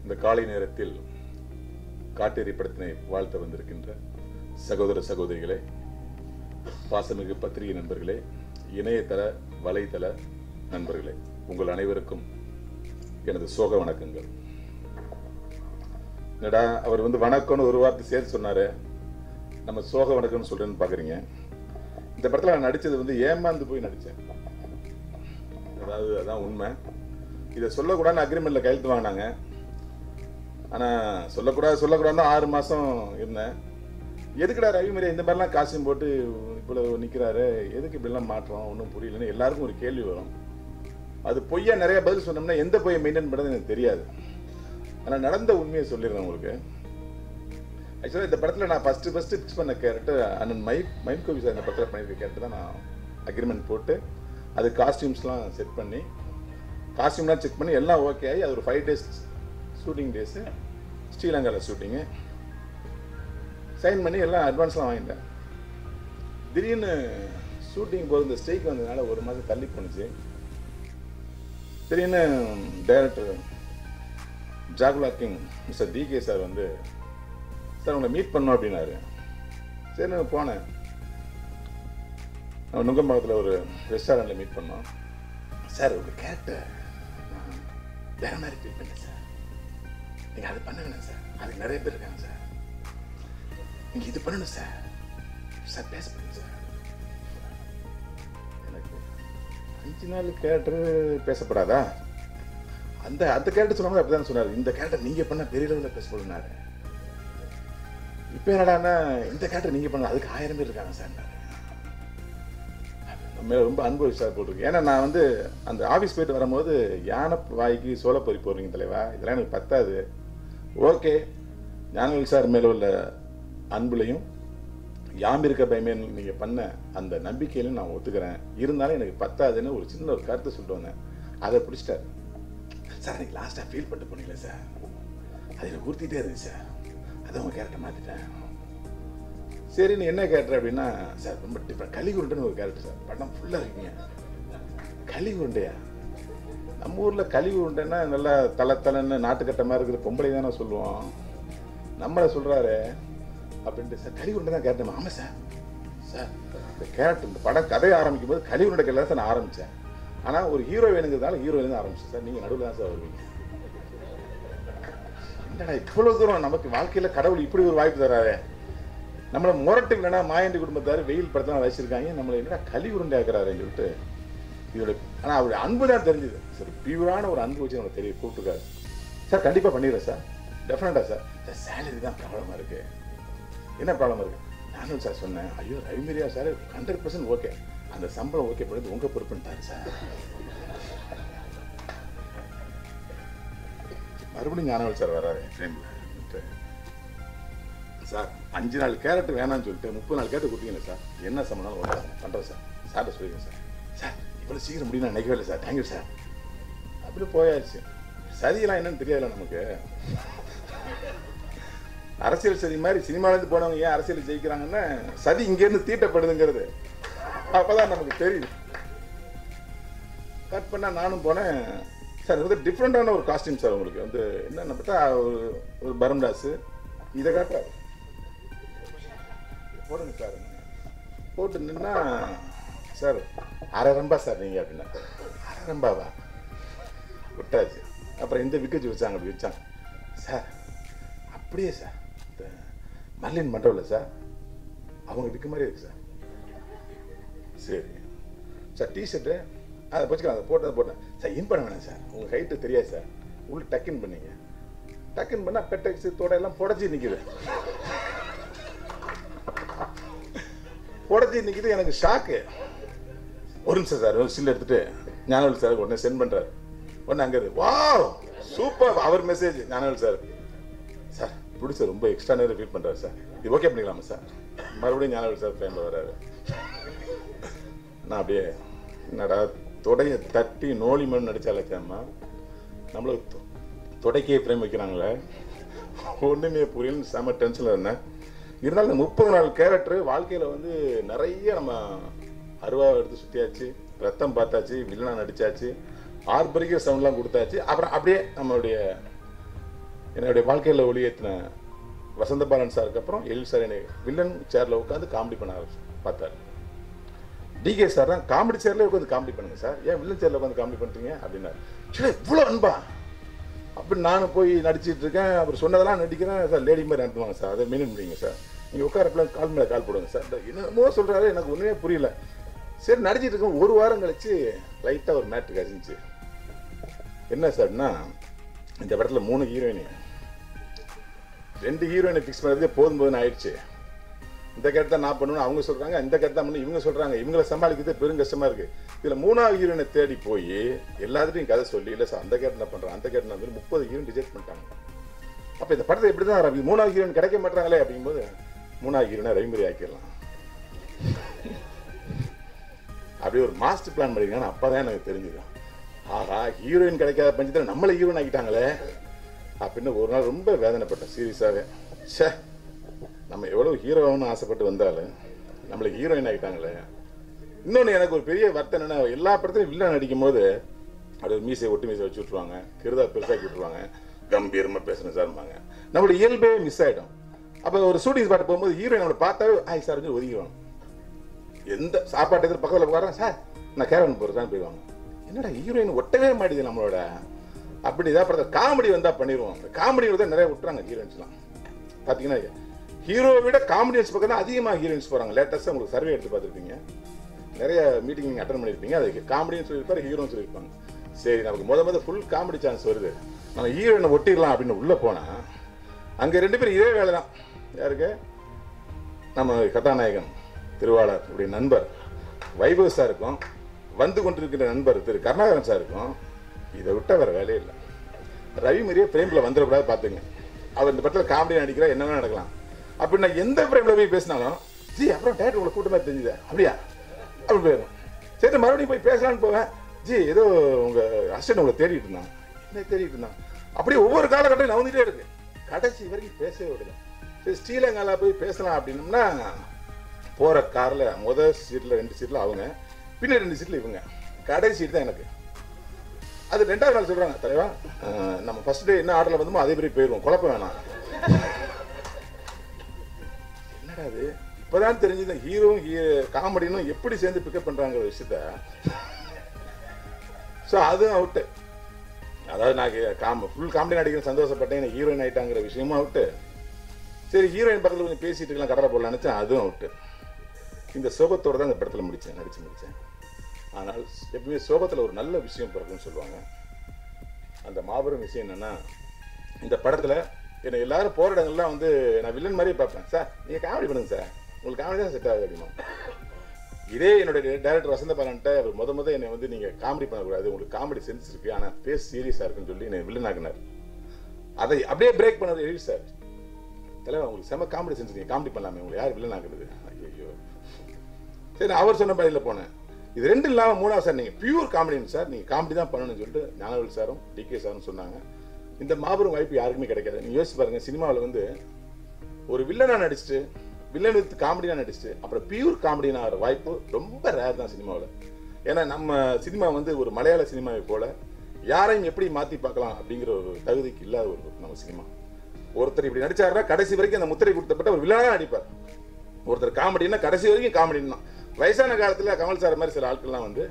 இந்த காலை நேரத்தில் காட்டேரி படத்தினை வாழ்த்த வந்திருக்கின்ற சகோதர சகோதரிகளே பாசமிகு பத்திரிகை நண்பர்களே இணையதள வலைதள நண்பர்களே உங்கள் அனைவருக்கும் எனது சோக வணக்கங்கள் என்னடா அவர் வந்து வணக்கம்னு ஒரு வார்த்தை சேர்த்து சொன்னாரு நம்ம சோக வணக்கம்னு சொல்றேன்னு பாக்குறீங்க இந்த படத்துல நான் நடிச்சது வந்து ஏமாந்து போய் நடிச்சேன் அதாவது அதான் உண்மை இதை சொல்லக்கூடாதுன்னு அக்ரிமெண்ட்ல கையெழுத்து வாங்கினாங்க ஆனா சொல்லக்கூடாது சொல்லக்கூடாதுன்னு ஆறு மாசம் இருந்தேன் எதுக்குடா ரவிமரி இந்த மாதிரிலாம் காசும் போட்டு இவ்வளவு நிக்கிறாரு எதுக்கு இப்படிலாம் மாற்றம் ஒன்றும் புரியலன்னு எல்லாருக்கும் ஒரு கேள்வி வரும் அது பொய்யா நிறைய பதில் சொன்னோம்னா எந்த பொய்யை மெயின்டைன் பண்ணுறது எனக்கு தெரியாது ஆனால் நடந்த உண்மையை சொல்லிடுறேன் உங்களுக்கு ஆக்சுவலாக இந்த படத்தில் நான் ஃபஸ்ட்டு ஃபஸ்ட்டு ஃபிக்ஸ் பண்ண கேரக்டர் அண்ணன் மை மைம் கோவி சார் இந்த படத்தில் பண்ணியிருக்க கேரக்டர் தான் நான் அக்ரிமெண்ட் போட்டு அது காஸ்டியூம்ஸ்லாம் செட் பண்ணி காஸ்டியூம்லாம் செக் பண்ணி எல்லாம் ஓகே ஆகி அது ஒரு ஃபைவ் டேஸ் ஷூட்டிங் டேஸு ஸ்ரீலங்காவில் ஷூட்டிங்கு சைன் பண்ணி எல்லாம் அட்வான்ஸ்லாம் வாங்கிட்டேன் திடீர்னு ஷூட்டிங் போது இந்த ஸ்ட்ரைக் வந்ததுனால ஒரு மாதம் தள்ளி போணுச்சு திடீர்னு டைரக்டர் ஜாகுலா கிங் மிஸ்டர் டிகே சார் வந்து சார் உங்களை மீட் பண்ணோம் அப்படின்னாரு சரி நான் போனேன் நம்ம நுங்கம்பாக்கத்தில் ஒரு ரெஸ்டாரண்ட்டில் மீட் பண்ணோம் சார் ஒரு கேரக்டர் வேற மாதிரி ஃபீல் பண்ணேன் சார் நீங்கள் அது பண்ண வேணாம் சார் அதுக்கு நிறைய பேர் இருக்காங்க சார் நீங்கள் இது பண்ணணும் சார் சார் பேச பண்ணுங்க சார் எனக்கு அஞ்சு நாள் கேரக்டர் பேசப்படாதா அந்த அந்த கேரக்டர் சொன்னோம்னா அப்படி தான் சொன்னார் இந்த கேரக்டர் நீங்கள் பண்ண பெரிய லெவலில் பேசப்படுனாரு இப்போ என்னடான்னா இந்த கேரக்டர் நீங்கள் பண்ண அதுக்கு ஆயிரம் பேர் இருக்காங்க சார் மேலே ரொம்ப அன்பு விஷயம் போட்டிருக்கு ஏன்னா நான் வந்து அந்த ஆஃபீஸ் போயிட்டு வரும்போது யானை வாய்க்கு சோளப்பொறி போடுறீங்க தலைவா இதெல்லாம் எனக்கு பத்தாது ஓகே ஞானவேல் சார் மேலே உள்ள அன்புலையும் யாம் இருக்க பயமே நீங்கள் பண்ண அந்த நம்பிக்கையிலும் நான் ஒத்துக்கிறேன் இருந்தாலும் எனக்கு பத்தாதுன்னு ஒரு சின்ன ஒரு கருத்தை சொல்லிட்டு வந்தேன் அதை பிடிச்சிட்டாரு சார் எனக்கு லாஸ்ட்டாக ஃபீல் பண்ணிட்டு போனீங்களே சார் அது எனக்கு உறுத்திட்டே இருந்துச்சு சார் அதை உங்கள் கேரக்டர் மாற்றிட்டேன் சரி நீ என்ன கேரக்டர் அப்படின்னா சார் ரொம்ப டிஃப்ரெண்ட் களி உருண்டைன்னு ஒரு கேரக்டர் சார் படம் ஃபுல்லாக இருக்கீங்க களி உருண்டையா நம்ம ஊரில் களி உருண்டைன்னா நல்லா தலை தலைன்னு நாட்டுக்கட்ட மாதிரி இருக்கிற பொம்பளை தானே சொல்லுவோம் நம்மளை சொல்கிறாரு அப்படின்ட்டு சார் களி உருண்டை தான் கேரக்டர் ஆமாம் சார் சார் இந்த கேரக்டர் இந்த படம் கதையை ஆரம்பிக்கும் போது களி உருண்டை கேரக்டர் தான் நான் ஆரம்பித்தேன் ஆனால் ஒரு ஹீரோ வேணுங்கிறதால ஹீரோயிலேருந்து ஆரம்பிச்சேன் சார் நீங்கள் நடுவில் தான் சார் வருவீங்க என்னடா இவ்வளோ தூரம் நமக்கு வாழ்க்கையில் கடவுள் இப்படி ஒரு வாய்ப்பு தராரு நம்மளை முரட்டு இல்லைனா மாயண்டி குடும்பத்தார் வெயில் படத்தெல்லாம் வச்சிருக்காங்க நம்மளை என்னடா களி உருண்டை ஆக்குறாருன்னு சொல்லிட்டு இதோட ஆனால் அவருடைய அன்பு தான் தெரிஞ்சுது சார் பியூரான ஒரு அன்பு வச்சு நம்ம தெரிய கூப்பிட்டுருக்காரு சார் கண்டிப்பாக பண்ணிடுறேன் சார் டெஃபினட்டாக சார் சார் சேலரி தான் ப்ராப்ளமாக இருக்குது என்ன ப்ராப்ளம் இருக்குது நானும் சார் சொன்னேன் ஐயோ Ravi Mariya sir hundred percent okay அந்த சம்பளம் ஓகே பண்ணது உங்கள் பொறுப்புன்ட்டாரு சார் மறுபடியும் ஞானவேல் சார் வராரு ஃப்ரேமில் சார் அஞ்சு நாள் கேரட் வேணாம்னு சொல்லிட்டு முப்பது நாள் கேரட் கொடுத்தீங்களே சார் என்ன சம்பளம் பண்ணுறேன் சார் சார்ட்ட சொல்லிடுங்க சார் சார் இவ்வளோ சீக்கிரம் முடியும் நான் நினைக்கவே இல்லை சார் தேங்க்யூ சார் அப்படி போயாச்சு சதியெல்லாம் என்னன்னு தெரியாதுல்ல நமக்கு அரசியல் சதி மாதிரி சினிமாலேருந்து போனவங்க ஏன் அரசியல் ஜெயிக்கிறாங்கன்னா சதி இங்கேருந்து தீட்டப்படுதுங்கிறது அப்பதான் நமக்கு தெரியும் கட் பண்ணால் நானும் போனேன் சார் வந்து டிஃப்ரெண்டான ஒரு காஸ்டியூம் சார் உங்களுக்கு வந்து என்னென்ன பார்த்தா ஒரு ஒரு பரம்டாஸு இதை காட்டுறாரு போடுங்க சார் போட்டு நின்னா சார் அரை ரம்பா சார் நீங்கள் அப்படின்னா அரை ரம்பாவா விட்டாச்சு அப்புறம் இந்த விக்கேஜ் வச்சாங்க அப்படி வச்சாங்க சார் அப்படியே சார் இந்த மர்லின் மண்டபத்தில் சார் அவங்க விற்க மாதிரி இருக்கு சார் சரி சார் டிஷர்ட்டு அதை வச்சுக்கலாம் அதை போட்டு போட்டேன் சார் இன் பண்ண வேணாம் சார் உங்கள் ஹைட்டு தெரியாது சார் உள்ள டக்கின் பண்ணீங்க டக்குன்னு பண்ணால் பெட்டெக்ஸ் தொடையெல்லாம் புடச்சி நிற்குது புடச்சி நிற்கிது எனக்கு ஷாக்கு ஒரு நிமிஷம் சார் ஒரு சில் எடுத்துட்டு ஞானவேல் சார் உடனே சென்ட் பண்ணுறாரு உடனே அங்கே வா சூப்பர் அவர் மெசேஜ் ஞானவேல் சார் சார் பிடிச்ச ரொம்ப எக்ஸ்ட்ரா நேரம் ஃபீல் பண்ணுறாரு சார் இது ஓகே பண்ணிக்கலாமா சார் மறுபடியும் ஞானவேல் சார் ஃப்ரேமில் வராரு நான் அப்படியே என்னடா தொடையை தட்டி நோலி மண் நடிச்சாலே கேம்மா நம்மளுக்கு தொடைக்கே ஃப்ரேம் வைக்கிறாங்களே ஒன்றுமே புரியலன்னு செம டென்ஷனில் இருந்தேன் இருந்தாலும் இந்த முப்பது நாள் கேரக்டர் வாழ்க்கையில் வந்து நிறைய நம்ம அருவாவை எடுத்து சுற்றியாச்சு ரத்தம் பார்த்தாச்சு வில்லனா நடிச்சாச்சு ஆர்பரிக்க சவுண்ட்லாம் கொடுத்தாச்சு அப்புறம் அப்படியே நம்மளுடைய என்னுடைய வாழ்க்கையில் ஒளியேற்றின வசந்த பாலன் சாருக்கு அப்புறம் எழில் சார் என்னை வில்லன் சேரில் உட்காந்து காமெடி பண்ண ஆரம்பிச்சு பார்த்தாரு டிகே சார் தான் காமெடி சேர்ல உட்காந்து காமெடி பண்ணுங்க சார் ஏன் வில்லன் சேர்ல உட்காந்து காமெடி பண்ணுறீங்க அப்படின்னாரு சரி இவ்வளோ அன்பா அப்படி நானும் போய் நடிச்சிட்டு இருக்கேன் அவர் சொன்னதெல்லாம் நடிக்கிறேன் சார் லேடி மாதிரி நடத்துவாங்க சார் அதை மீன் முடியுங்க சார் நீங்கள் உட்காரப்பெல்லாம் கால் மேலே கால் போடுங்க சார் என்னமோ சொல்கிறாரு எனக்கு ஒன்றுமே புரியல சரி நடிச்சிட்டு இருக்கேன் ஒரு வாரம் கழிச்சு லைட்டாக ஒரு மேட்ரு கசிஞ்சிச்சு என்ன சார்னா இந்த படத்தில் மூணு ஹீரோயினி ரெண்டு ஹீரோயினை ஃபிக்ஸ் பண்ணுறதே போதும் போதுன்னு ஆயிடுச்சு இந்த கேட்டு தான் நான் பண்ணணும் அவங்க சொல்கிறாங்க இந்த கேட்டு தான் பண்ணணும் இவங்க சொல்கிறாங்க இவங்கள சமாளிக்கிறது பெரும் கஷ்டமாக இருக்குது இதில் மூணாவது ஹீரோயினை தேடி போய் எல்லாத்துட்டையும் கதை சொல்லி இல்லை சார் அந்த கேட்டு என்ன பண்ணுறேன் அந்த கேட்டு நான் முப்பது ஹீரோயின் ரிஜெக்ட் பண்ணிட்டாங்க அப்போ இந்த படத்தை எப்படி தான் ரவி மூணாவது ஹீரோயின் கிடைக்க மாட்டாங்களே அப்படிங்கும்போது மூணாவது ஹீரோனை ரவிமுறை ஆக்கிடலாம் அப்படியே ஒரு மாஸ்டர் பிளான் பண்ணிருக்காங்க அப்போ தான் எனக்கு தெரிஞ்சுது ஆஹா ஹீரோயின் கிடைக்காத பஞ்சத்தில் நம்மளை ஹீரோயின் ஆக்கிட்டாங்களே அப்படின்னு ஒரு நாள் ரொம்ப வேதனைப்பட்டேன் சீரியஸாகவே ச்சே நம்ம எவ்வளோ ஹீரோன்னு ஆசைப்பட்டு வந்தாலும் நம்மளுக்கு ஹீரோயின் ஆகிட்டாங்களே இன்னொன்று எனக்கு ஒரு பெரிய வருத்தம் என்னன்னா எல்லா படத்துலையும் வில்லன் நடிக்கும் போது அது ஒரு மீசை ஒட்டு மீசை வச்சு விட்ருவாங்க கிருதா பெருசாக்கி விட்ருவாங்க கம்பீரமாக பேசுகிறேன் சார்பாங்க நம்மளோட இயல்பே மிஸ் ஆகிடும் அப்போ ஒரு ஷூட்டிங் ஸ்பாட் போகும்போது ஹீரோயின் நம்மளை பார்த்தாவே ஆய் சார் வந்து ஒதுங்கிடுவாங்க எந்த சாப்பாட்டு எதிர் பக்கத்தில் உட்காரன் சார் நான் கேரவன் போகிறேன் போயிடுவாங்க என்னடா ஹீரோயின் ஒட்டவே மாட்டேது நம்மளோட அப்படி இதாக படத்தில் காமெடி வந்தால் பண்ணிடுவோம் இந்த காமெடி தான் நிறைய விட்டுறாங்க ஹீரோயின்ஸ்லாம் பார்த்தீங்கன்னா ஹீரோவை விட காமெடியன்ஸ் பக்கம் தான் அதிகமாக ஹீரோயின்ஸ் போகிறாங்க லேட்டஸ்ட்டாக உங்களுக்கு சர்வே எடுத்து பார்த்துருப்பீங்க நிறைய மீட்டிங் நீங்கள் அட்டன் பண்ணியிருப்பீங்க அதுக்கு காமெடின்னு சொல்லியிருப்பாரு ஹீரோன்னு சொல்லியிருப்பாங்க சரி நமக்கு முத முத ஃபுல் காமெடி சான்ஸ் வருது நம்ம ஹீரோயினை ஒட்டிடலாம் அப்படின்னு உள்ளே போனால் அங்கே ரெண்டு பேரும் இதே வேலை தான் யாருக்கு நம்ம கதாநாயகன் திருவாளர் உடைய நண்பர் வைபவ் சாருக்கும் வந்து கொண்டிருக்கிற நண்பர் திரு கருணாகரன் சாருக்கும் இதை விட்ட வேற வேலையே இல்லை ரவி மாதிரியே ஃப்ரேமில் வந்துடக்கூடாது பார்த்துங்க அவர் இந்த படத்தில் காமெடி நடிக்கிறா என்ன வேணா நடக்கலாம் அப்படி நான் எந்த ஃப்ரேமில் போய் பேசினாலும் ஜி அப்புறம் டேரக்டர் உங்களை கூட்டமாக தெரிஞ்சுது அப்படியா அப்படி போயிடும் சரி மறுபடியும் போய் பேசலான்னு போவேன் ஜி ஏதோ உங்கள் அசிஸ்டன்ட் உங்களை தேடிட்டு இருந்தான் என்ன தேடிட்டு இருந்தான் அப்படியே ஒவ்வொரு காலகட்டம் நவுந்துட்டே இருக்கு கடைசி வரைக்கும் பேசவே விடல சரி ஸ்ரீலங்கால போய் பேசலாம் அப்படின்னம்னா போகிற காரில் முதல் சீட்டில் ரெண்டு சீட்டில் அவங்க பின்னாடி ரெண்டு சீட்டில் இவங்க கடைசி சீட் தான் எனக்கு அது ரெண்டாவது நாள் சொல்கிறாங்க தலைவா அஹ், நம்ம ஃபர்ஸ்ட் டே என்ன ஆர்டரில் வந்தோமோ அதே மாதிரி போயிடுவோம் குழப்பம் வேணாம் என்னடா அது இப்போதான் தெரிஞ்சது ஹீரோ காமெடினும் எப்படி சேர்ந்து பிக்கப் பண்ணுறாங்கிற விஷயத்த ஸோ அதுவும் அவுட்டு அதாவது நான் காம ஃபுல் காமெடி நடிக்கிற சந்தோஷப்பட்டேன் எனக்கு ஹீரோயின் ஆயிட்டாங்கிற விஷயமும் அவுட்டு சரி ஹீரோயின் பக்கத்தில் கொஞ்சம் பேசிட்டு இருக்கலாம் கடலை போடலாம் நினச்சேன் அதுவும் அவுட்டு இந்த சோபத்தோட தான் இந்த படத்தில் முடித்தேன் நடித்து முடித்தேன் ஆனால் எப்பவுமே சோபத்தில் ஒரு நல்ல விஷயம் பிறகுன்னு சொல்லுவாங்க அந்த மாபெரும் விஷயம் என்னன்னா இந்த படத்தில் என்னை எல்லாரும் போகிற இடங்கள்லாம் வந்து நான் வில்லன் மாதிரியே பார்ப்பேன் சார் நீங்கள் காமெடி பண்ணுங்க சார் உங்களுக்கு காமெடி தான் செட் ஆகுது அப்படிமா இதே என்னுடைய டேரக்டர் வசந்த பாலன்ட்ட அவர் முத முத என்னை வந்து நீங்கள் காமெடி பண்ணக்கூடாது உங்களுக்கு காமெடி சென்ஸ் இருக்குது ஆனால் பேஸ் சீரியஸாக இருக்குன்னு சொல்லி என்னை வில்லன் ஆக்கினார் அதை அப்படியே பிரேக் பண்ணது எழில் சார் தலைவர் உங்களுக்கு செம காமெடி சென்ஸ் நீங்கள் காமெடி பண்ணலாமே உங்களுக்கு யார் வில்லன் ஆக்குறது ஐயோ சரி நான் அவர் சொன்ன படியில் போனேன் இது ரெண்டு இல்லாமல் மூணாவது சார் நீங்கள் பியூர் காமெடின்னு சார் நீங்கள் காமெடி தான் பண்ணணும்னு சொல்லிட்டு ஞானவேல் சாரும் டிகே சாரும் சொன்னாங்க இந்த மாபெரும் வாய்ப்பு யாருக்குமே கிடைக்காது நீங்கள் யோசிச்சு பாருங்கள் சினிமாவில் வந்து ஒரு வில்லனாக நடிச்சுட்டு வில்லன் வித் காமெடியாக நடிச்சுட்டு அப்புறம் பியூர் காமெடியான ஆகிற வாய்ப்பு ரொம்ப ரேர் தான் சினிமாவில் ஏன்னா நம்ம சினிமா வந்து ஒரு மலையாள சினிமாவை போல யாரையும் எப்படி மாற்றி பார்க்கலாம் அப்படிங்கிற ஒரு தகுதிக்கு இல்லாத ஒரு நம்ம சினிமா ஒருத்தர் இப்படி நடிச்சாருன்னா கடைசி வரைக்கும் அந்த முத்திரை கொடுத்தப்பட்ட ஒரு வில்லனாக நடிப்பார் ஒருத்தர் காமெடினா கடைசி வரைக்கும் காமெடின்னு தான் வயசான காலத்தில் கமல் சார் மாதிரி சில ஆட்கள்லாம் வந்து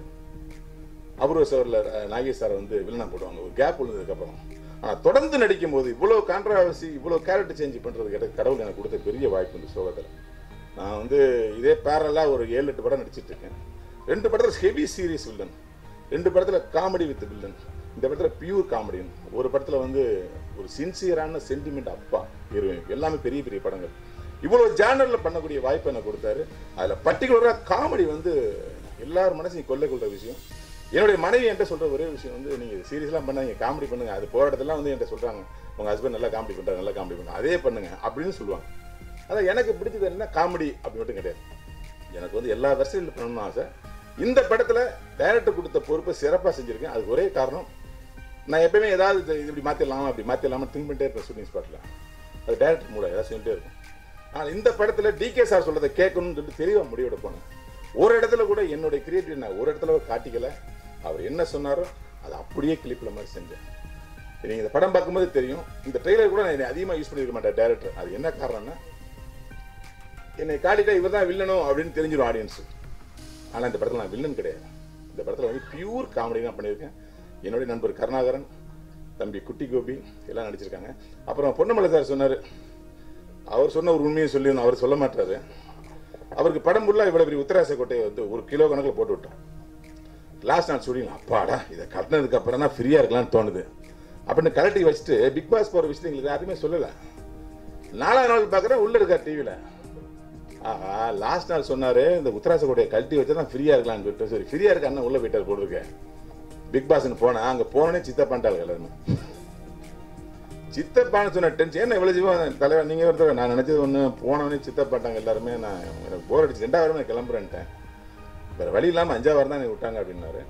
அபூர்வ சோரில் நாகேஷ் சார் வந்து வில்லனா போடுவாங்க ஒரு கேப் விழுந்ததுக்கப்புறம் ஆனால் தொடர்ந்து நடிக்கும் போது இவ்வளோ கான்ட்ரவர்சி இவ்வளோ கேரக்டர் சேஞ்ச் பண்ணுறதுக்கு எனக்கு கடவுள் எனக்கு கொடுத்த பெரிய வாய்ப்பு இந்த சோகத்தில் நான் வந்து இதே பேரலாக ஒரு ஏழு எட்டு படம் நடிச்சிட்டு இருக்கேன் ரெண்டு படத்தில் ஹெவி சீரியஸ் வில்லன் ரெண்டு படத்தில் காமெடி வித் வில்லன் இந்த படத்தில் பியூர் காமெடியன் ஒரு படத்தில் வந்து ஒரு சின்சியரான சென்டிமெண்ட் அப்பா ஹீரோயின் எல்லாமே பெரிய பெரிய படங்கள் இவ்வளோ ஜேனரில் பண்ணக்கூடிய வாய்ப்பு எனக்கு கொடுத்தாரு அதில் பர்டிகுலராக காமெடி வந்து எல்லார் மனசையும் கொள்ளை கொள்கிற விஷயம் என்னுடைய மனைவி என்கிட்ட சொல்கிற ஒரே விஷயம் வந்து நீங்கள் சீரியஸ்லாம் பண்ணாதீங்க காமெடி பண்ணுங்க அது போகிற இடத்துலாம் வந்து என்கிட்ட சொல்கிறாங்க உங்கள் ஹஸ்பண்ட் நல்லா காமெடி பண்ணுறாங்க நல்லா காமெடி பண்ணுங்க அதே பண்ணுங்க அப்படின்னு சொல்லுவாங்க அதான் எனக்கு பிடிச்சது என்ன காமெடி அப்படி மட்டும் கிடையாது எனக்கு வந்து எல்லா வருஷத்தில் பண்ணணும்னு ஆசை இந்த படத்தில் டைரக்டர் கொடுத்த பொறுப்பை சிறப்பாக செஞ்சுருக்கேன் அதுக்கு ஒரே காரணம் நான் எப்பயுமே ஏதாவது இது இப்படி மாற்றிடலாம் அப்படி மாற்றிடலாமா திங்க் பண்ணிட்டே இருப்பேன் ஷூட்டிங் ஸ்பாட்டில் அது டைரக்டர் மூலம் ஏதாவது சொல்லிட்டே இருக்கும் ஆனால் இந்த படத்தில் டிகே சார் சொல்றதை கேட்கணும்னு சொல்லிட்டு தெளிவாக முடிவோட போனேன் ஒரு இடத்துல கூட என்னுடைய கிரியேட்டிவ் நான் ஒரு இடத்துல கூட காட்டிக்கல அவர் என்ன சொன்னாரோ அதை அப்படியே கிளிப்பில் மாதிரி செஞ்சேன் நீங்கள் இந்த படம் பார்க்கும்போது தெரியும் இந்த ட்ரெய்லர் கூட நான் என்னை அதிகமாக யூஸ் பண்ணியிருக்க மாட்டேன் டேரக்டர் அது என்ன காரணம்னா என்னை காட்டிட்டா இவர் தான் வில்லனும் அப்படின்னு தெரிஞ்சிடும் ஆடியன்ஸு ஆனால் இந்த படத்தில் நான் வில்லன் கிடையாது இந்த படத்தில் வந்து பியூர் காமெடி தான் பண்ணியிருக்கேன் என்னுடைய நண்பர் கருணாகரன் தம்பி குட்டி கோபி எல்லாம் நடிச்சிருக்காங்க அப்புறம் பொன்னமலை சார் சொன்னார் அவர் சொன்ன ஒரு உண்மையை சொல்லி அவர் சொல்ல மாட்டாரு அவருக்கு படம் ஃபுல்லாக இவ்வளோ பெரிய உத்தராச கோட்டையை வந்து ஒரு கிலோ கணக்கில் போட்டு விட்டோம் லாஸ்ட் நான் சொல்லி அப்பாடா இதை கட்டினதுக்கு அப்புறம் தான் ஃப்ரீயாக இருக்கலாம்னு தோணுது அப்படின்னு கலட்டி வச்சுட்டு பிக் பாஸ் போகிற விஷயத்தை எங்களுக்கு யாருமே சொல்லலை நாலாவது நாள் பார்க்குறேன் உள்ளே இருக்கா டிவியில் ஆஹா லாஸ்ட் நாள் சொன்னாரு இந்த உத்தராச கோட்டையை கழட்டி வச்சா தான் ஃப்ரீயாக இருக்கலாம்னு சொல்லிட்டு சரி ஃப்ரீயாக இருக்க அண்ணன் உள்ளே போயிட்டார் போட்டிருக்கேன் பிக் பாஸ்னு போனேன் அங்கே போனோடனே சித்தப்பான்ட்டாள் எல்லாருமே சித்தப்பான்னு சொன்ன டென்ஷன் என்ன இவ்வளோ ஜீவன் தலைவர் நீங்கள் ஒருத்தர் நான் நினச்சது ஒன்று போனவனே சித்தப்பாட்டாங்க எல்லாருமே நான் எனக்கு போர் அடிச்சு ரெண்டாவது வாரம் நான் கிளம்புறேன்ட்டேன் வேறு வழி இல்லாமல் அஞ்சாவது வாரம் தான் எனக்கு விட்டாங்க அப்படின்னாரு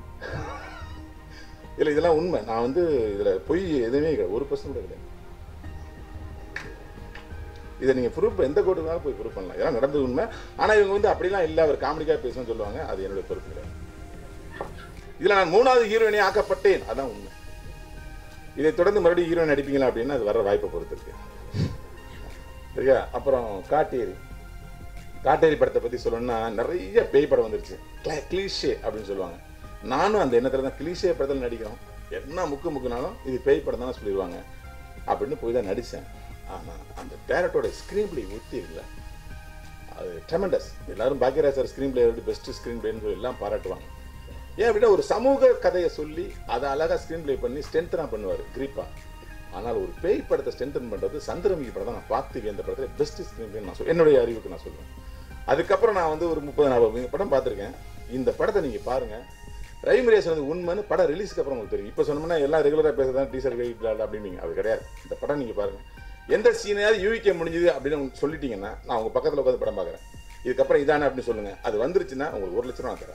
இல்லை இதெல்லாம் உண்மை நான் வந்து இதில் பொய் எதுவுமே கிடையாது ஒரு பர்சன்ட் கூட கிடையாது இதை நீங்கள் ப்ரூஃப் எந்த கோர்ட்டுனாலும் போய் ப்ரூஃப் பண்ணலாம் இதெல்லாம் நடந்தது உண்மை ஆனால் இவங்க வந்து அப்படிலாம் இல்லை அவர் காமெடிக்காக பேசணும்னு சொல்லுவாங்க அது என்னுடைய பொறுப்பு கிடையாது இதில் நான் மூணாவது ஹீரோயினே ஆக்கப்பட்டேன் அதான் உண்மை இதை தொடர்ந்து மறுபடியும் ஹீரோயின் நடிப்பீங்களா அப்படின்னா அது வர வாய்ப்பை பொறுத்து இருக்கு சரியா அப்புறம் காட்டேரி காட்டேரி படத்தை பற்றி சொல்லணும்னா நிறைய பேய் படம் வந்துருச்சு கிளீஷே அப்படின்னு சொல்லுவாங்க நானும் அந்த எண்ணத்தில் தான் கிளீஷே படத்தில் நடிக்கிறோம் என்ன முக்கு முக்குனாலும் இது பேய் படம் தானே சொல்லிடுவாங்க அப்படின்னு போய் தான் நடித்தேன் ஆனால் அந்த டேரக்டரோட ஸ்க்ரீன் பிளே ஊற்றி இல்லை அது ட்ரெமெண்டஸ் எல்லாரும் Bhagyaraj sir screen play best screen பிளேன்னு சொல்லி எல்லாம் பாராட்டுவாங்க ஏன் அப்படின்னா ஒரு சமூக கதையை சொல்லி அதை அழகாக ஸ்க்ரீன் பிளே பண்ணி ஸ்ட்ரென்த்னா பண்ணுவார் கிரீப்பா ஆனால் ஒரு பேய் படத்தை ஸ்ட்ரென்தன் பண்ணுறது சந்திரமுகி படம் தான் நான் பார்த்து இந்த படத்தில் பெஸ்ட் ஸ்க்ரீன் பிளே நான் சொல்ல என்னுடைய அறிவுக்கு நான் சொல்லுவேன் அதுக்கப்புறம் நான் வந்து ஒரு முப்பது நாற்பது படம் பார்த்துருக்கேன் இந்த படத்தை நீங்கள் பாருங்கள் ரைமரேஷன் வந்து உண்மைன்னு படம் ரிலீஸ்க்கு அப்புறம் உங்களுக்கு தெரியும் இப்போ சொன்னோம்னா எல்லாம் ரெகுலராக பேசுறதா டீசர் கைட் அப்படின்னீங்க அது கிடையாது இந்த படம் நீங்கள் பாருங்கள் எந்த சீனையாவது யூவிக்க முடிஞ்சுது அப்படின்னு உங்களுக்கு சொல்லிட்டீங்கன்னா நான் உங்கள் பக்கத்தில் உட்காந்து படம் பார்க்குறேன் இதுக்கப்புறம் இதானே அப்படின்னு சொல்லுங்கள் அது வந்துருச்சுன்னா உங்களுக்கு ஒரு லட்ச ரூபா நான் தரேன்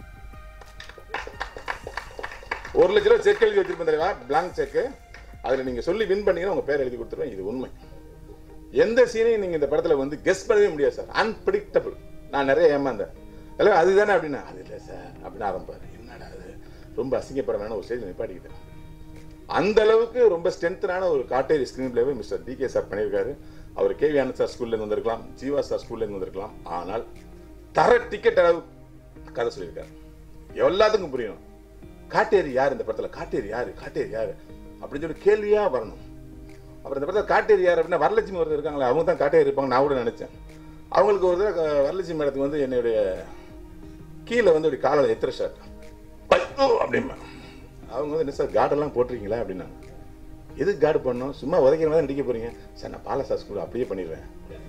ஒரு லட்ச ரூபா செக் எழுதி வச்சிருப்பேன் தெரியுமா பிளாங்க் செக்கு அதில் நீங்கள் சொல்லி வின் பண்ணீங்கன்னா உங்கள் பேர் எழுதி கொடுத்துருவேன் இது உண்மை எந்த சீனையும் நீங்கள் இந்த படத்தில் வந்து கெஸ் பண்ணவே முடியாது சார் அன்பிரிக்டபிள் நான் நிறைய ஏமாந்தேன் இல்லை அதுதானே அப்படின்னா அது இல்லை சார் அப்படின்னு ஆரம்பிப்பார் என்னடா அது ரொம்ப அசிங்கப்பட வேணாம் ஒரு ஸ்டேஜ் நிப்பாட்டிக்கிட்டேன் அந்த அளவுக்கு ரொம்ப ஸ்ட்ரென்த்தனான ஒரு காட்டேரி ஸ்க்ரீன் பிளேவை மிஸ்டர் டி கே சார் பண்ணியிருக்காரு அவர் கே வி ஆனந்த் சார் ஸ்கூல்லேருந்து வந்திருக்கலாம் ஜீவா சார் ஸ்கூல்லேருந்து வந்திருக்கலாம் ஆனால் தர டிக்கெட் அளவு கதை சொல்லியிருக்காரு எல்லாத்துக்கும் புரியணும் காட்டேரி யார் இந்த படத்தில் காட்டேரி யார் காட்டேரி யார் அப்படின்னு சொல்லி கேள்வியாக வரணும் அப்புறம் இந்த படத்தில் காட்டேரி யார் அப்படின்னா வரலட்சுமி ஒருத்தர் இருக்காங்களே அவங்க தான் காட்டேரி இருப்பாங்க நான் கூட நினச்சேன் அவங்களுக்கு ஒரு தடவை வரலட்சுமி மேடத்துக்கு வந்து என்னுடைய கீழே வந்து இப்படி காலில் எத்திர ஷர்ட் பையோ அப்படிம்பா அவங்க வந்து என்ன சார் கார்டெல்லாம் போட்டிருக்கீங்களா அப்படின்னாங்க எதுக்கு கார்டு பண்ணோம் சும்மா உதைக்கிற மாதிரி நடிக்க போறீங்க சார் நான் பாலாசா ஸ்கூல் அப்படியே பண்ணிடுவேன்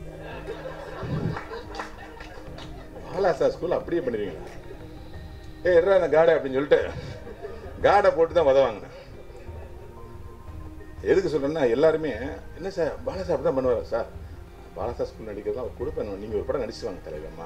பாலாசா ஸ்கூல் அப்படியே பண்ணிடுவீங்களா ஏ எட்ரா அந்த காடை அப்படின்னு சொல்லிட்டு காடை போட்டு தான் உதவாங்க எதுக்கு சொல்றேன்னா எல்லாருமே என்ன சார் பாலாசா அப்படி தான் பண்ணுவார் சார் பாலாசா ஸ்கூல் நடிக்கிறது அவர் கொடுப்பேன் நீங்கள் ஒரு படம் நடிச்சுட்டு வாங்க தலைவம்மா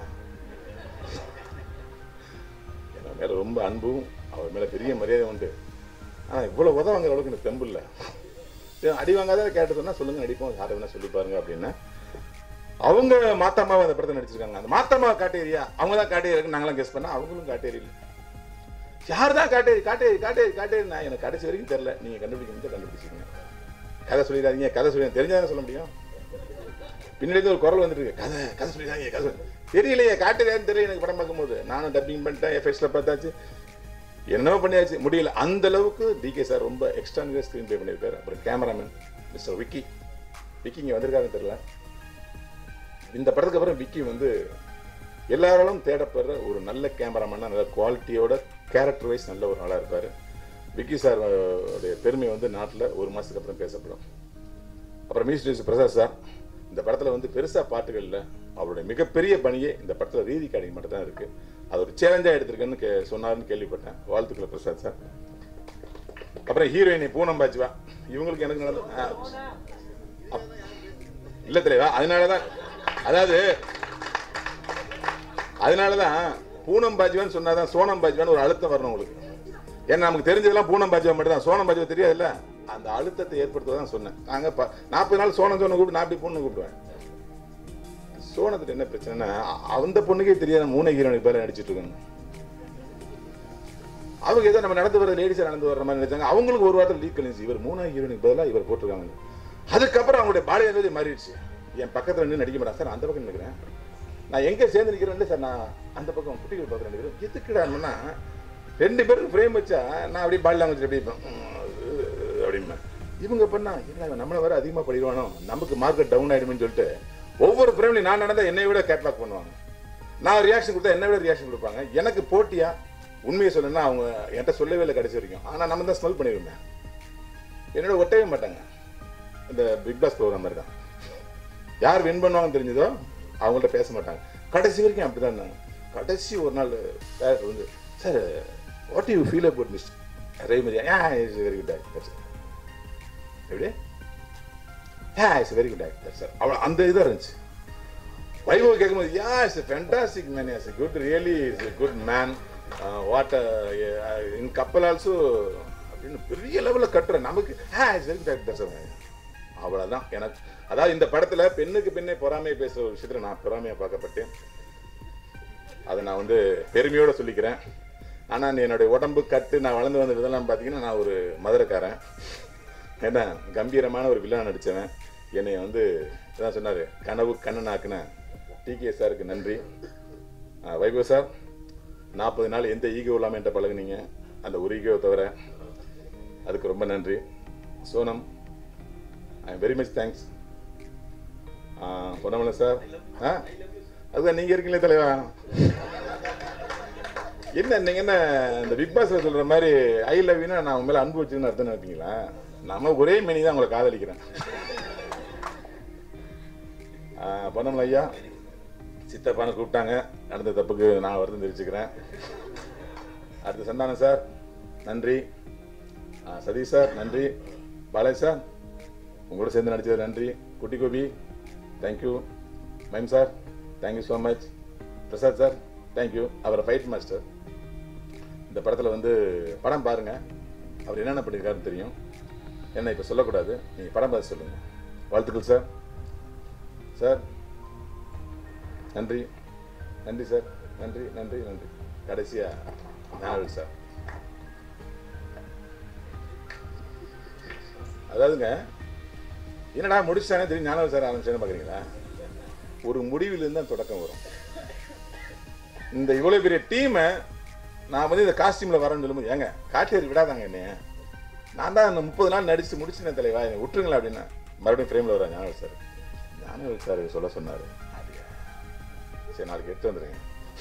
என் மேலே ரொம்ப அன்பும் அவர் மேலே பெரிய மரியாதை உண்டு ஆனால் இவ்வளோ உதவாங்கிற அளவுக்கு எனக்கு தெம்பு இல்லை சரி, அடி வாங்காத கேட்டு சொன்னா சொல்லுங்க நடிப்போம் யாரை வேணா சொல்லி பாருங்க அப்படின்னு அவங்க மாத்தாமாவை அந்த படத்தை நடிச்சிருக்காங்க அந்த மாத்தாமா காட்டேரியா அவங்க தான் காட்டேரி இருக்கு நாங்களாம் கெஸ் பண்ணா அவங்களும் காட்டேரி இல்லை யார் தான் காட்டேரி காட்டேரி காட்டேரி காட்டேரி நான் எனக்கு கடைசி வரைக்கும் தெரியல நீங்க கண்டுபிடிக்கணும் கண்டுபிடிச்சிக்கங்க கதை சொல்லிடாதீங்க கதை சொல்லி தெரிஞ்சாதான் சொல்ல முடியும் பின்னாடி இருந்து ஒரு குரல் வந்துட்டு இருக்கு கதை கதை சொல்லிடாதீங்க கதை சொல்லி தெரியலையே காட்டேரியான்னு தெரியல எனக்கு படம் பார்க்கும்போது நானும் டப்பிங் பண்ணிட்டேன் எஃபெக்ட்ஸ்ல பார்த்தாச்சு என்னவோ பண்ணியாச்சு முடியல அந்த அளவுக்கு டிகே சார் ரொம்ப எக்ஸ்ட்ரா ஸ்க்ரீன் ப்ளே பண்ணியிருக்காரு அப்புறம் கேமராமேன் மிஸ்டர் விக்கி விக்கி இங்கே வந்திருக்காருன்னு தெரியல இந்த படத்துக்கு அப்புறம் விக்கி வந்து எல்லாராலும் தேடப்படுற ஒரு நல்ல கேமராமேனா நல்ல குவாலிட்டியோட கேரக்டர் வைஸ் நல்ல ஒரு ஆளாக இருப்பார் விக்கி சார் உடைய பெருமை வந்து நாட்டில் ஒரு மாதத்துக்கு அப்புறம் பேசப்படும் அப்புறம் மியூசிக் பிரசாத் சார் இந்த படத்தில் வந்து பெருசாக பாட்டுகள் இல்லை அவருடைய மிகப்பெரிய பணியே இந்த படத்தில் ரீதி கார்டிங் மட்டும் தான் இருக்குது அது ஒரு சேலஞ்சாக எடுத்திருக்குன்னு கே சொன்னார்னு கேள்விப்பட்டேன் வாழ்த்துக்கள் பிரசாத் சார் அப்புறம் ஹீரோயினி பூனம் பாஜ்வா இவங்களுக்கு எனக்கு நடந்த ஆ, அப்- இல்ல தலைவா அதனால தான் அதாவது அதனால தான் பூனம் பாஜ்வான்னு சொன்னாதான் சோனம் பாஜ்வான்னு ஒரு அழுத்தம் வரணும் உங்களுக்கு ஏன்னா நமக்கு தெரிஞ்சதெல்லாம் பூனம் பாஜ்வா மட்டும் தான் சோனம் பாஜ்வா தெரியாதுல்ல அந்த அழுத்தத்தை ஏற்படுத்த தான் சொன்னேன் நாங்க ப- நாற்பது நாள் சோனம் சோனம் கூப்பிட்டு நான் அப்படி பொண்ணு கூப்பிடுவேன் சோனத்துக்கு என்ன பிரச்சனைனா அ- அந்த பொண்ணுக்கே தெரியாத மூணு ஹீரோனுக்கு பேர் நடிச்சிட்டு இருக்காங்க அவங்க ஏதோ நம்ம நடந்து வர லேடிஸாக நடந்து வர மாதிரி நினைச்சாங்க அவங்களுக்கு ஒரு வாரத்தில் லீக் கழிச்சு இவர் மூணாவது ஹீரோனுக்கு பதிலாக இவர் போட்டிருக்காங்க அதுக்கப்புறம் அவங்களுடைய பாடி லாங்குவேஜ் மாறிடுச்சு என் பக்கத்தில் நின்று நடிக்க மாட்டேன் சார் நான் அந்த பக்கம் நிற்கிறேன் நான் எங்கே சேர்ந்து நிற்கிறேன் சார் நான் அந்த பக்கம் குட்டிகள் பார்க்குறேன் நிற்கிறேன் எதுக்குடான்னா ரெண்டு பேரும் ஃப்ரேம் வச்சா நான் அப்படியே பாடி லாங்குவேஜ் எப்படி இருப்பேன் அப்படிம்பேன் இவங்க பண்ணா என்ன நம்மளை வர அதிகமாக படிடுவானோ நமக்கு மார்க்கெட் டவுன் ஆயிடுமே சொல்லிட்டு ஒவ்வொரு ஃப்ரேம்லையும் நான் நடந்தால் என்னை விட கேட்லாக் பண்ணுவாங்க நான் ரியாக்ஷன் கொடுத்தா என்னை விட ரியாக்ஷன் கொடுப்பாங்க எனக்கு போட்டியா உண்மையை சொல்லணும்னா அவங்க என்கிட்ட சொல்லவே இல்லை கடைசி வரைக்கும் ஆனால் நம்ம தான் ஸ்மெல் பண்ணிருந்தேன் என்னோட ஒட்டவே மாட்டாங்க இந்த பிக் பாஸ் ப்ரோக்ராம் மாதிரி தான் யார் வின் பண்ணுவாங்கன்னு தெரிஞ்சதோ அவங்கள்ட்ட பேச மாட்டாங்க கடைசி வரைக்கும் அப்படி தான் இருந்தாங்க கடைசி ஒரு நாள் டேரக்டர் வந்து sir what you feel about miss Ravi Mariya uh it's very good actor sir எப்படி uh it's very good actor sir அவ்வளோ அந்த இதாக இருந்துச்சு வைபவ் கேட்கும்போது yeah is fantastic man is good really is good man what in Kappal also அப்படின்னு பெரிய லெவலில் கட்டுறேன் நமக்கு ah it's very good actor sir அவ்வளோதான் எனக்கு அதாவது இந்த படத்தில் பெண்ணுக்கு பெண்ணே பொறாமையை பேசுகிற ஒரு விஷயத்தில் நான் பொறாமையாக பார்க்கப்பட்டேன் அதை நான் வந்து பெருமையோடு சொல்லிக்கிறேன் ஆனால் என்னுடைய உடம்பு கட்டு நான் வளர்ந்து வந்த விதம்லாம் பார்த்தீங்கன்னா நான் ஒரு மதுரைக்காரன் ஏன்னா கம்பீரமான ஒரு வில்லன் நடித்தவன் என்னை வந்து இதான் சொன்னார் கனவு கண்ணனாக்குன டிகே சாருக்கு நன்றி ஆ, வைபவ் சார் நாற்பது நாள் எந்த ஈகோ இல்லாமல் என்கிட்ட பழகுனீங்க அந்த ஒரு ஈகோ தவிர அதுக்கு ரொம்ப நன்றி Sonam I very much thanks Ponnamalai sir ஆ அதுதான் நீங்கள் இருக்கீங்களே தலைவா என்ன நீங்க என்ன இந்த பிக் பாஸ்ல சொல்ற மாதிரி ஐ லவ் யூனா நான் உங்க மேல அன்பு வச்சுன்னு அர்த்தம் நினைப்பீங்களா நம்ம ஒரே மணி தான் உங்களை காதலிக்கிறேன் பொன்னமலை ஐயா சித்தப்பான்னு கூப்பிட்டாங்க நடந்த தப்புக்கு நான் வருத்தம் தெரிவிச்சுக்கிறேன் அடுத்து சந்தானம் சார் நன்றி ஆ, சதீஷ் சார் நன்றி பாலாஜி சார் உங்களோட சேர்ந்து நடிச்சது நன்றி Kutty Gopi thank you mime sir thank you so much Prasad sir thank you அவரை ஃபைட் மாஸ்டர் இந்த படத்தில் வந்து படம் பாருங்கள் அவர் என்னென்ன பண்ணியிருக்காருன்னு தெரியும் என்ன இப்போ சொல்லக்கூடாது நீங்கள் படம் பார்த்து சொல்லுங்கள் வாழ்த்துக்கள் சார் சார் நன்றி நன்றி சார் நன்றி நன்றி நன்றி கடைசியாக ஞாபகம் சார் அதாவதுங்க என்னடா முடிச்சானே தெரியும் ஞானவ சார் ஆரம்பிச்சேன்னு பார்க்குறீங்களா ஒரு முடிவிலிருந்து தான் தொடக்கம் வரும் இந்த இவ்வளோ பெரிய டீமை நான் வந்து இந்த காஸ்டியூமில் வரேன்னு சொல்லும்போது ஏங்க காட்டேரி விடாதாங்க என்னைய நான் தான் அந்த முப்பது நாள் நடிச்சு முடிச்சினேன் தலைவா என்னை விட்டுருங்களா அப்படின்னா மறுபடியும் ஃப்ரேமில் வரேன் ஞானவ சார் ஞானவ சார் சொல்ல சொன்னார் அப்படியா சரி நாளைக்கு எடுத்து வந்துடுங்க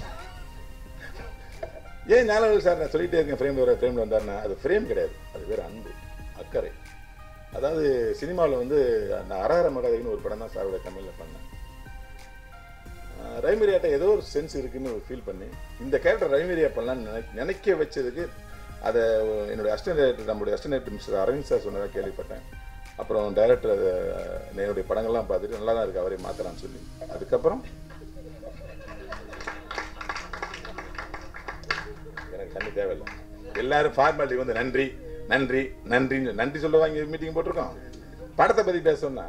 ஏன் ஞானவ சார் நான் சொல்லிட்டே இருக்கேன் ஃப்ரேமில் வர ஃப்ரேமில் வந்தாருன்னா அது ஃப்ரேம் கிடையாது அது பேர் அன்பு அக்கறை அதாவது சினிமாவில் வந்து நான் அரஹர மகாதேவின்னு ஒரு படம் தான் சாரோட தமிழில் பண்ணேன் ஆஹ் ரைமரியாட்ட ஏதோ ஒரு சென்ஸ் இருக்குன்னு ஃபீல் பண்ணி இந்த கேரக்டர் ரைமரியா பண்ணலாம்னு நினை நினைக்க வச்சதுக்கு அதை என்னுடைய அசிஸ்டன்ட் டைரக்டர் நம்முடைய assistant director mister Aravind sir சொன்னதாக கேள்விப்பட்டேன் அப்புறம் டைரக்டர் அதை என்னுடைய படங்கள்லாம் பார்த்துட்டு நல்லா தான் இருக்கு அவரே மாற்றலாம்னு சொல்லி அதுக்கப்புறம் எனக்கு தண்ணி தேவையில்லை எல்லாரும் ஃபார்மாலிட்டி வந்து நன்றி நன்றி நன்றின்னு நன்றி சொல்ல இங்கே மீட்டிங் போட்டிருக்கோம் படத்தை பற்றி பேசணும்னா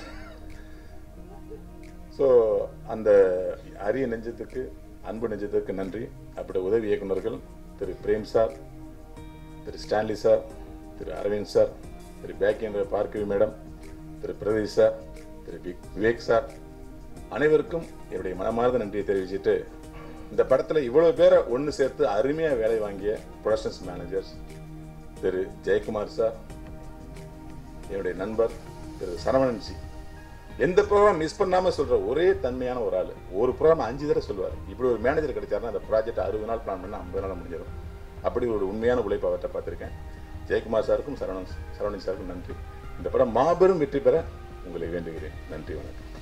ஸோ அந்த அரிய நெஞ்சத்துக்கு அன்பு நெஞ்சத்துக்கு நன்றி அப்படி உதவி இயக்குனர்கள் திரு பிரேம் சார் திரு ஸ்டான்லி சார் திரு அரவிந்த் சார் திரு பேக்கியன்ற பார்க்கவி மேடம் திரு பிரதீஷ் சார் திரு வி- விவேக் சார் அனைவருக்கும் என்னுடைய மனமார்ந்த நன்றியை தெரிவிச்சுட்டு இந்த படத்தில் இவ்வளோ பேரை ஒன்று சேர்த்து அருமையாக வேலை வாங்கிய ப்ரொடக்ஷன்ஸ் மேனேஜர்ஸ் திரு ஜெயக்குமார் சார் என்னுடைய நண்பர் திரு சரவணன் சி எந்த ப்ரோக்ராம் மிஸ் பண்ணாமல் சொல்கிற ஒரே தன்மையான ஒரு ஆள் ஒரு ப்ரோக்ராம் அஞ்சு தடவை சொல்லுவார் இப்படி ஒரு மேனேஜர் கிடைச்சாருன்னா அந்த ப்ராஜெக்ட் அறுபது நாள் பிளான் பண்ணால் ஐம்பது நாள் முடிஞ்சிடும் அப்படி ஒரு உண்மையான உழைப்பு அவர்கிட்ட பார்த்துருக்கேன் ஜெயக்குமார் சாருக்கும் சரவணன் சரவணன் சாருக்கும் நன்றி இந்த படம் மாபெரும் வெற்றி பெற உங்களை வேண்டுகிறேன் நன்றி வணக்கம்